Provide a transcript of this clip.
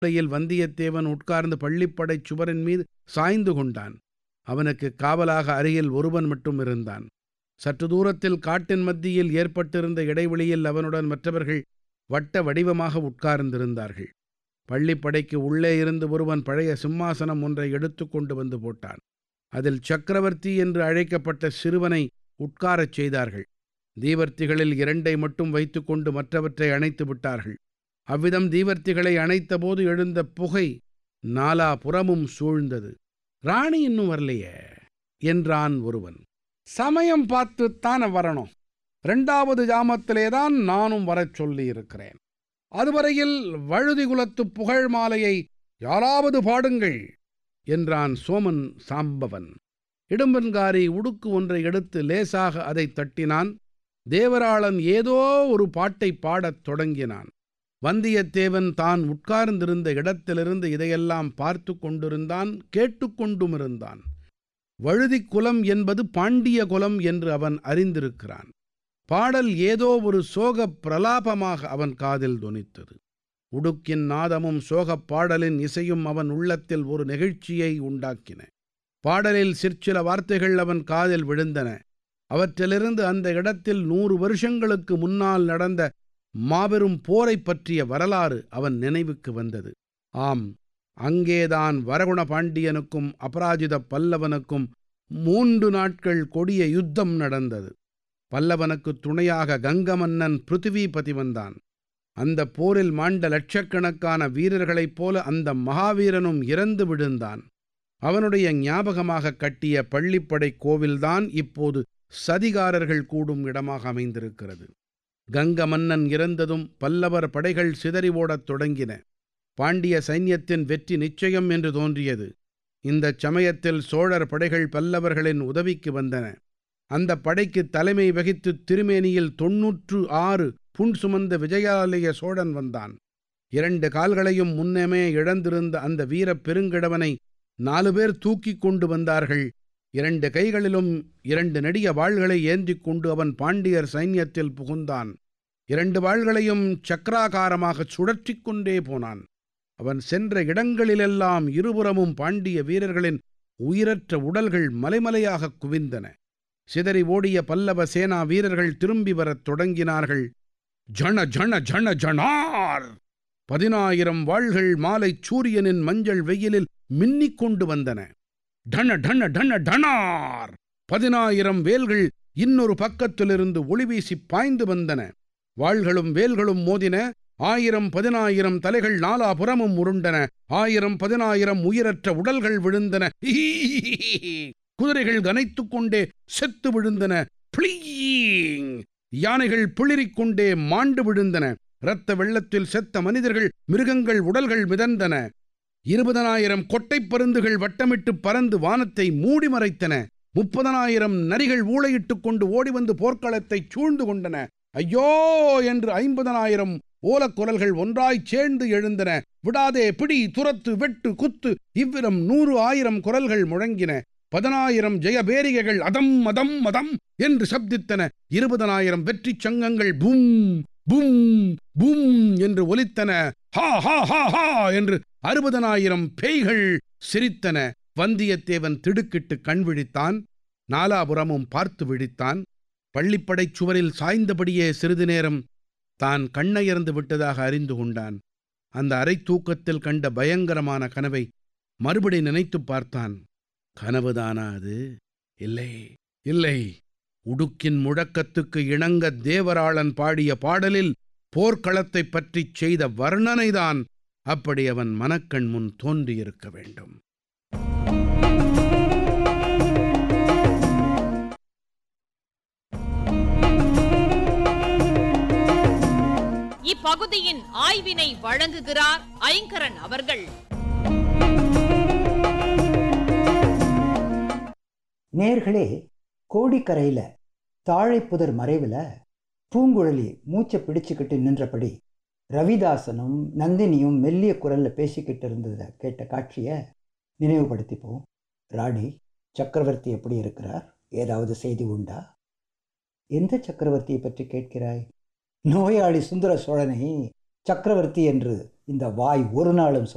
மூலையில் வந்தியத்தேவன் உட்கார்ந்து பள்ளிப்படைச் சுவரின் மீது சாய்ந்து கொண்டான் அவனுக்கு காவலாக அருகில் ஒருவன் மட்டும் இருந்தான் சற்று தூரத்தில் காட்டின் மத்தியில் ஏற்பட்டிருந்த இடைவெளியில் அவனுடன் மற்றவர்கள் வட்ட வடிவமாக உட்கார்ந்திருந்தார்கள் பள்ளிப்படைக்கு உள்ளே இருந்து ஒருவன் பழைய சிம்மாசனம் ஒன்றை எடுத்து கொண்டு வந்து போட்டான் அதில் சக்கரவர்த்தி என்று அழைக்கப்பட்ட சிறுவனை உட்காரச் செய்தார்கள் தீவர்த்திகளில் இரண்டை மட்டும் வைத்துக்கொண்டு மற்றவற்றை அணைத்து விட்டார்கள் அவ்விதம் தீவர்த்திகளை அணைத்தபோது எழுந்த புகை நாலா புறமும் சூழ்ந்தது ராணி இன்னும் வரலையே என்றான் ஒருவன் சமயம் பார்த்துத்தான் வரணும் ரெண்டாவது ஜாமத்திலே தான் நானும் வரச் சொல்லியிருக்கிறேன் அதுவரையில் வழுதி குலத்து புகழ் மாலையை யாராவது பாடுங்கள் என்றான் சோமன் சாம்பவன் இடும்பன்காரி உடுக்கு ஒன்றை எடுத்து லேசாக அதை தட்டினான் தேவராளன் ஏதோ ஒரு பாட்டை பாடத் தொடங்கினான் வந்தியத்தேவன் தான் உட்கார்ந்திருந்த இடத்திலிருந்து இதையெல்லாம் பார்த்து கொண்டிருந்தான் கேட்டுக்கொண்டும் இருந்தான் வழுதிக் குலம் என்பது பாண்டிய குலம் என்று அவன் அறிந்திருக்கிறான் பாடல் ஏதோ ஒரு சோகப் பிரலாபமாக அவன் காதில் தொனித்தது உடுக்கின் நாதமும் சோகப் பாடலின் இசையும் அவன் உள்ளத்தில் ஒரு நெகிழ்ச்சியை உண்டாக்கின பாடலில் சிற்சில வார்த்தைகள் அவன் காதில் விழுந்தன அவற்றிலிருந்து அந்த இடத்தில் நூறு வருஷங்களுக்கு முன்னால் நடந்த மாபெரும் போரைப் பற்றிய வரலாறு அவன் நினைவுக்கு வந்தது ஆம் அங்கேதான் வரகுண பாண்டியனுக்கும் அபராஜித பல்லவனுக்கும் மூன்று நாட்கள் கொடிய யுத்தம் நடந்தது பல்லவனுக்கு துணையாக கங்க மன்னன் பிருத்திவிபதி வந்தான் அந்த போரில் மாண்ட லட்சக்கணக்கான வீரர்களைப் போல அந்த மகாவீரனும் இறந்து விழுந்தான் அவனுடைய ஞாபகமாக கட்டிய பள்ளிப்படை கோவில்தான் இப்போது சதிகாரர்கள் கூடும் இடமாக அமைந்திருக்கிறது கங்க மன்னன் இறந்ததும் பல்லவர் படைகள் சிதறி ஓடத் தொடங்கின பாண்டிய சைன்யத்தின் வெற்றி நிச்சயம் என்று தோன்றியது இந்தச் சமயத்தில் சோழர் படைகள் பல்லவர்களின் உதவிக்கு வந்தன அந்த படைக்கு தலைமை வகித்து திருமேனியில் தொன்னூற்று ஆறு புண் சுமந்த விஜயாலய சோழன் வந்தான் இரண்டு கால்களையும் முன்னமே இழந்திருந்த அந்த வீரப் பெருங்கிழவனை நாலு பேர் தூக்கிக் கொண்டு வந்தார்கள் இரண்டு கைகளிலும் இரண்டு நெடிய வாள்களை ஏந்திக் கொண்டு அவன் பாண்டியர் சைன்யத்தில் புகுந்தான் இரண்டு வாள்களையும் சக்கராகாரமாகச் சுழற்றிக் கொண்டே போனான் அவன் சென்ற இடங்களிலெல்லாம் இருபுறமும் பாண்டிய வீரர்களின் உயிரற்ற உடல்கள் மலைமலையாகக் குவிந்தன சிதறி ஓடிய பல்லவ சேனா வீரர்கள் திரும்பி வரத் தொடங்கினார்கள் ஜண ஜண ஜண ஜணார் பதினாயிரம் வாள்கள் மாலைச் சூரியனின் மஞ்சள் வெயிலில் மின்னிக் கொண்டு வந்தன டன டன டன டனார் பதினாயிரம் வேல்கள் இன்னொரு பக்கத்திலிருந்து ஒளிவீசி பாய்ந்து வந்தன வாள்களும் வேல்களும் மோதின ஆயிரம் பதினாயிரம் தலைகள் நாலாபுறமும் உருண்டன ஆயிரம் பதினாயிரம் உயிரற்ற உடல்கள் விழுந்தன குதிரைகள் கனைத்துக் கொண்டே செத்து விழுந்தன பிளீங் யானைகள் பிளிரிக் கொண்டே மாண்டு விழுந்தன இரத்த வெள்ளத்தில் செத்த மனிதர்கள் மிருகங்கள் உடல்கள் மிதந்தன இருபதனாயிரம் கொட்டைப் பருந்துகள் வட்டமிட்டு பறந்து வானத்தை மூடி மறைத்தன முப்பதனாயிரம் நரிகள் ஊளையிட்டுக் கொண்டு ஓடி வந்து போர்க்களத்தைச் சூழ்ந்து கொண்டன ஐயோ என்று ஐம்பதனாயிரம் ஓலக்குரல்கள் ஒன்றாய்ச் சேர்ந்து எழுந்தன விடாதே பிடி துரத்து வெட்டு குத்து இவ்விதம் நூறு ஆயிரம் குரல்கள் முழங்கின பதினாயிரம் ஜெயபேரிகைகள் அதம் மதம் மதம் என்று சப்தித்தன இருபதனாயிரம் வெற்றிச் சங்கங்கள் பூம் பூம் பூம் என்று ஒலித்தன ஹா ஹா ஹா ஹா என்று அறுபதனாயிரம் பேய்கள் சிரித்தன வந்தியத்தேவன் திடுக்கிட்டு கண் விழித்தான் நாலாபுறமும் பார்த்து விழித்தான் பள்ளிப்படைச் சுவரில் சாய்ந்தபடியே சிறிது நேரம் தான் கண்ணயர்ந்து விட்டதாக அறிந்து கொண்டான் அந்த அரை தூக்கத்தில் கண்ட பயங்கரமான கனவை மறுபடி நினைத்துப் பார்த்தான் கனவுதானா அது இல்லை இல்லை உடுக்கின் முழக்கத்துக்கு இணங்க தேவராளன் பாடிய பாடலில் போர்க்களத்தைப் பற்றிச் செய்த வர்ணனைதான் அப்படி அவன் மனக்கண் முன் தோன்றியிருக்க வேண்டும் இப்பகுதியின் ஆய்வினை வழங்குகிறார் ஐங்கரன் அவர்கள் நேர்களே கோடிக்கரையில் தாழைப்புதர் மறைவில் பூங்குழலி மூச்சை பிடிச்சுக்கிட்டு நின்றபடி ரவிதாசனும் நந்தினியும் மெல்லிய குரலில் பேசிக்கிட்டு இருந்ததை கேட்ட காட்சியை நினைவுபடுத்திப்போம் ராணி சக்கரவர்த்தி எப்படி இருக்கிறார் ஏதாவது செய்தி உண்டா எந்த சக்கரவர்த்தியை பற்றி கேட்கிறாய் நோயாளி சுந்தர சோழனை சக்கரவர்த்தி என்று இந்த வாய் ஒரு நாளும்